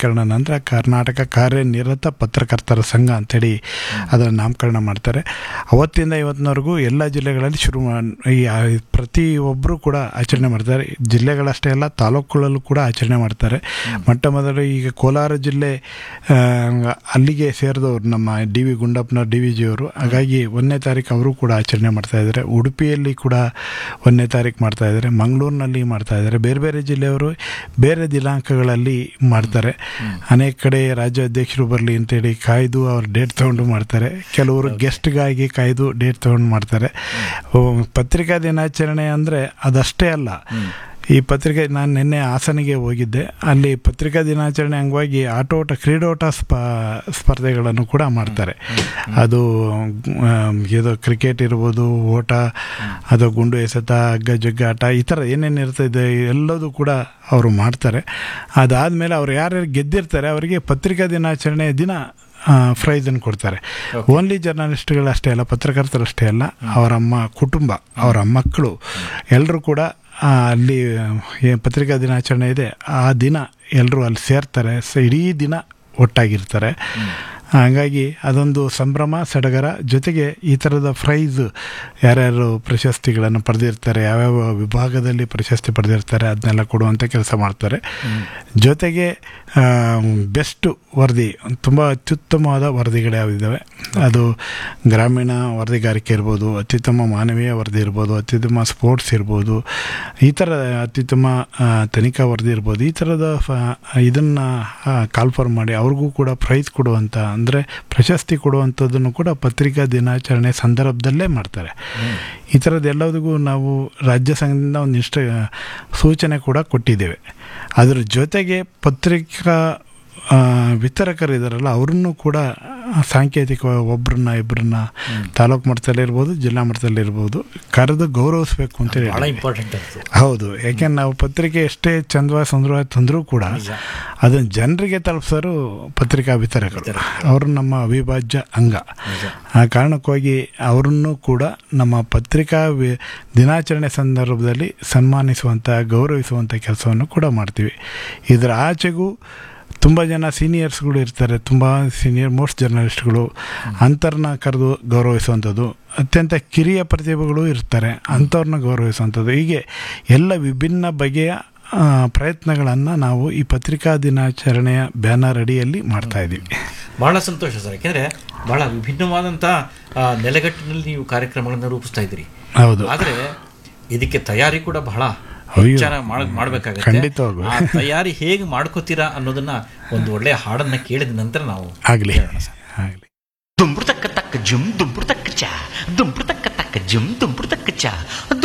ನಾಮಕರಣ ನಂತರ ಕರ್ನಾಟಕ ಕಾರ್ಯನಿರತ ಪತ್ರಕರ್ತರ ಸಂಘ ಅಂತೇಳಿ ಅದನ್ನು ನಾಮಕರಣ ಮಾಡ್ತಾರೆ ಅವತ್ತಿಂದ ಇವತ್ತಿನವರೆಗೂ ಎಲ್ಲ ಜಿಲ್ಲೆಗಳಲ್ಲಿ ಶುರು ಮಾ ಈ ಆ- ಪ್ರತಿಯೊಬ್ಬರು ಕೂಡ ಆಚರಣೆ ಮಾಡ್ತಾರೆ ಜಿಲ್ಲೆಗಳಷ್ಟೇ ಅಲ್ಲ ತಾಲೂಕುಗಳಲ್ಲೂ ಕೂಡ ಆಚರಣೆ ಮಾಡ್ತಾರೆ ಮೊಟ್ಟ ಮೊದಲು ಈಗ ಕೋಲಾರ ಜಿಲ್ಲೆ ಆ, ಅಲ್ಲಿಗೆ ಸೇರಿದವರು ನಮ್ಮ ಡಿ ವಿ ಗುಂಡಪ್ಪನ ಡಿ ವಿ ಜಿಯವರು ಹಾಗಾಗಿ ಒಂದನೇ ತಾರೀಕು ಅವರು ಕೂಡ ಆಚರಣೆ ಮಾಡ್ತಾ ಇದ್ದಾರೆ ಉಡುಪಿಯಲ್ಲಿ ಕೂಡ ಒಂದನೇ ತಾರೀಕು ಮಾಡ್ತಾ ಇದ್ದಾರೆ ಮಂಗಳೂರಿನಲ್ಲಿ ಮಾಡ್ತಾ ಇದ್ದಾರೆ ಬೇರೆ ಬೇರೆ ಜಿಲ್ಲೆಯವರು ಬೇರೆ ದಿನಾಂಕಗಳಲ್ಲಿ ಮಾಡ್ತಾರೆ ಅನೇಕ ಕಡೆ ರಾಜ್ಯಾಧ್ಯಕ್ಷರು ಬರಲಿ ಅಂತೇಳಿ ಕಾಯ್ದು ಅವ್ರು ಡೇಟ್ ತೊಗೊಂಡು ಮಾಡ್ತಾರೆ ಕೆಲವರು ಗೆಸ್ಟ್ಗಾಗಿ ಕಾಯ್ದು ಡೇಟ್ ತೊಗೊಂಡು ಮಾಡ್ತಾರೆ ಓ, ಪತ್ರಿಕಾ ದಿನಾಚರಣೆ ಅಂದರೆ ಅದಷ್ಟೇ ಅಲ್ಲ ಈ ಪತ್ರಿಕೆ ನಾನು ನಿನ್ನೆ ಹಾಸನಿಗೆ ಹೋಗಿದ್ದೆ ಅಲ್ಲಿ ಪತ್ರಿಕಾ ದಿನಾಚರಣೆ ಅಂಗವಾಗಿ ಆಟೋಟ ಕ್ರೀಡೋಟ ಸ್ಪ ಸ್ಪರ್ಧೆಗಳನ್ನು ಕೂಡ ಮಾಡ್ತಾರೆ ಅದು ಆಮ್, ಇದು ಕ್ರಿಕೆಟ್ ಇರ್ಬೋದು ಓಟ ಅದು ಗುಂಡು ಎಸೆತ ಹಗ್ಗ ಜಗ್ಗಾಟ ಈ ಥರ ಏನೇನು ಇರ್ತದೆ ಎಲ್ಲದೂ ಕೂಡ ಅವರು ಮಾಡ್ತಾರೆ ಅದಾದಮೇಲೆ ಅವ್ರು ಯಾರ್ಯಾರು ಗೆದ್ದಿರ್ತಾರೆ ಅವರಿಗೆ ಪತ್ರಿಕಾ ದಿನಾಚರಣೆ ದಿನ ಪ್ರೈಸನ್ನು ಕೊಡ್ತಾರೆ ಓನ್ಲಿ ಜರ್ನಲಿಸ್ಟ್ಗಳಷ್ಟೇ ಅಲ್ಲ ಪತ್ರಕರ್ತರಷ್ಟೇ ಅಲ್ಲ ಅವರಮ್ಮ ಕುಟುಂಬ ಅವರ ಮಕ್ಕಳು ಎಲ್ಲರೂ ಕೂಡ ಆ, ಅಲ್ಲಿ ಏನು ಪತ್ರಿಕಾ ದಿನಾಚರಣೆ ಇದೆ ಆ ದಿನ ಎಲ್ಲರೂ ಅಲ್ಲಿ ಸೇರ್ತಾರೆ ಸ ಇಡೀ ದಿನ ಒಟ್ಟಾಗಿರ್ತಾರೆ ಹಾಗಾಗಿ ಅದೊಂದು ಸಂಭ್ರಮ ಸಡಗರ ಜೊತೆಗೆ ಈ ಥರದ ಪ್ರೈಸ್ ಯಾರ್ಯಾರು ಪ್ರಶಸ್ತಿಗಳನ್ನು ಪಡೆದಿರ್ತಾರೆ ಯಾವ್ಯಾವ ವಿಭಾಗದಲ್ಲಿ ಪ್ರಶಸ್ತಿ ಪಡೆದಿರ್ತಾರೆ ಅದನ್ನೆಲ್ಲ ಕೊಡುವಂಥ ಕೆಲಸ ಮಾಡ್ತಾರೆ ಜೊತೆಗೆ ಬೆಸ್ಟ್ ವರದಿ ತುಂಬ ಅತ್ಯುತ್ತಮವಾದ ವರದಿಗಳು ಯಾವಿದ್ದಾವೆ ಅದು ಗ್ರಾಮೀಣ ವರದಿಗಾರಿಕೆ ಇರ್ಬೋದು ಅತ್ಯುತ್ತಮ ಮಾನವೀಯ ವರದಿ ಇರ್ಬೋದು ಅತ್ಯುತ್ತಮ ಸ್ಪೋರ್ಟ್ಸ್ ಇರ್ಬೋದು ಈ ಥರ ಅತ್ಯುತ್ತಮ ಆ, ತನಿಖಾ ವರದಿ ಇರ್ಬೋದು ಈ ಥರದ ಇದನ್ನು ಕಾಲ್ಫರ್ ಮಾಡಿ ಅವ್ರಿಗೂ ಕೂಡ ಪ್ರೈಸ್ ಕೊಡುವಂಥ ಅಂದರೆ ಪ್ರಶಸ್ತಿ ಕೊಡುವಂಥದ್ದನ್ನು ಕೂಡ ಪತ್ರಿಕಾ ದಿನಾಚರಣೆ ಸಂದರ್ಭದಲ್ಲೇ ಮಾಡ್ತಾರೆ ಈ ಥರದ್ದು ಎಲ್ಲದಕ್ಕೂ ನಾವು ರಾಜ್ಯ ಸಂಘದಿಂದ ಒಂದಿಷ್ಟು ಸೂಚನೆ ಕೂಡ ಕೊಟ್ಟಿದ್ದೇವೆ ಅದರ ಜೊತೆಗೆ ಪತ್ರಿಕಾ ಆ, ವಿತರಕರಿದ್ದಾರಲ್ಲ ಅವ್ರನ್ನೂ ಕೂಡ ಸಾಂಕೇತಿಕ ಒಬ್ಬರನ್ನ ಇಬ್ಬರನ್ನ ತಾಲೂಕು ಮಟ್ಟದಲ್ಲಿ ಇರ್ಬೋದು ಜಿಲ್ಲಾ ಮಟ್ಟದಲ್ಲಿ ಇರ್ಬೋದು ಕರೆದು ಗೌರವಿಸ್ಬೇಕು ಅಂತೇಳಿ ಬಹಳ ಇಂಪಾರ್ಟೆಂಟ್ ಅದು ಹೌದು ಯಾಕೆಂದ್ರೆ ನಾವು ಪತ್ರಿಕೆ ಎಷ್ಟೇ ಚಂದವಾಗಿ ಸುಂದರವಾಗಿ ತಂದರೂ ಕೂಡ ಅದನ್ನು ಜನರಿಗೆ ತಲುಪಿಸೋರು ಪತ್ರಿಕಾ ವಿತರಕರು ಅವರು ನಮ್ಮ ಅವಿಭಾಜ್ಯ ಅಂಗ ಆ ಕಾರಣಕ್ಕಾಗಿ ಅವರನ್ನು ಕೂಡ ನಮ್ಮ ಪತ್ರಿಕಾ ವಿ ದಿನಾಚರಣೆ ಸಂದರ್ಭದಲ್ಲಿ ಸನ್ಮಾನಿಸುವಂಥ ಗೌರವಿಸುವಂಥ ಕೆಲಸವನ್ನು ಕೂಡ ಮಾಡ್ತೀವಿ ಇದರ ಆಚೆಗೂ ತುಂಬ ಜನ ಸೀನಿಯರ್ಸ್ಗಳು ಇರ್ತಾರೆ ತುಂಬ ಸೀನಿಯರ್ ಮೋಸ್ಟ್ ಜರ್ನಲಿಸ್ಟ್ಗಳು ಅಂಥವ್ರನ್ನ ಕರೆದು ಗೌರವಿಸುವಂಥದ್ದು ಅತ್ಯಂತ ಕಿರಿಯ ಪ್ರತಿಭೆಗಳು ಇರ್ತಾರೆ ಅಂಥವ್ರನ್ನ ಗೌರವಿಸುವಂಥದ್ದು ಹೀಗೆ ಎಲ್ಲ ವಿಭಿನ್ನ ಬಗೆಯ ಪ್ರಯತ್ನಗಳನ್ನು ನಾವು ಈ ಪತ್ರಿಕಾ ದಿನಾಚರಣೆಯ ಬ್ಯಾನರ್ ಅಡಿಯಲ್ಲಿ ಮಾಡ್ತಾ ಇದ್ದೀವಿ ಬಹಳ ಸಂತೋಷ ಸರ್ ಯಾಕೆಂದ್ರೆ ಬಹಳ ವಿಭಿನ್ನವಾದಂಥ ಆ, ನೆಲೆಗಟ್ಟಿನಲ್ಲಿ ನೀವು ಕಾರ್ಯಕ್ರಮಗಳನ್ನು ರೂಪಿಸ್ತಾ ಇದ್ದೀರಿ ಹೌದು ಆದರೆ ಇದಕ್ಕೆ ತಯಾರಿ ಕೂಡ ಬಹಳ ಅಯ್ಯೋ. ಚೆನ್ನಾಗಿ ಮಾಡ್ ಮಾಡಬೇಕಾಗುತ್ತೆ ಖಂಡಿತವಾಗೂ. ಆ ತಯಾರಿ ಹೇಗೆ ಮಾಡ್ಕೋತೀರಾ ಅನ್ನೋದನ್ನ ಒಂದು ಒಳ್ಳೆಯ ಹಾಡನ್ನ ಕೇಳಿದ ನಂತರ ನಾವು ಆಗಲಿ ಕೇಳೋಣ ಸರ್. ಆಗಲಿ ದುಂಬುಡು ತಕ್ಕ ತಕ್ಕ ಜುಮ್ ದುಂಬುಡು ತಕ್ಕ ಚ ದುಂಬುಡು ತಕ್ಕ ತಕ್ಕ ಜುಮ್ ದುಂಬುಡು ತಕ್ಕ ಚ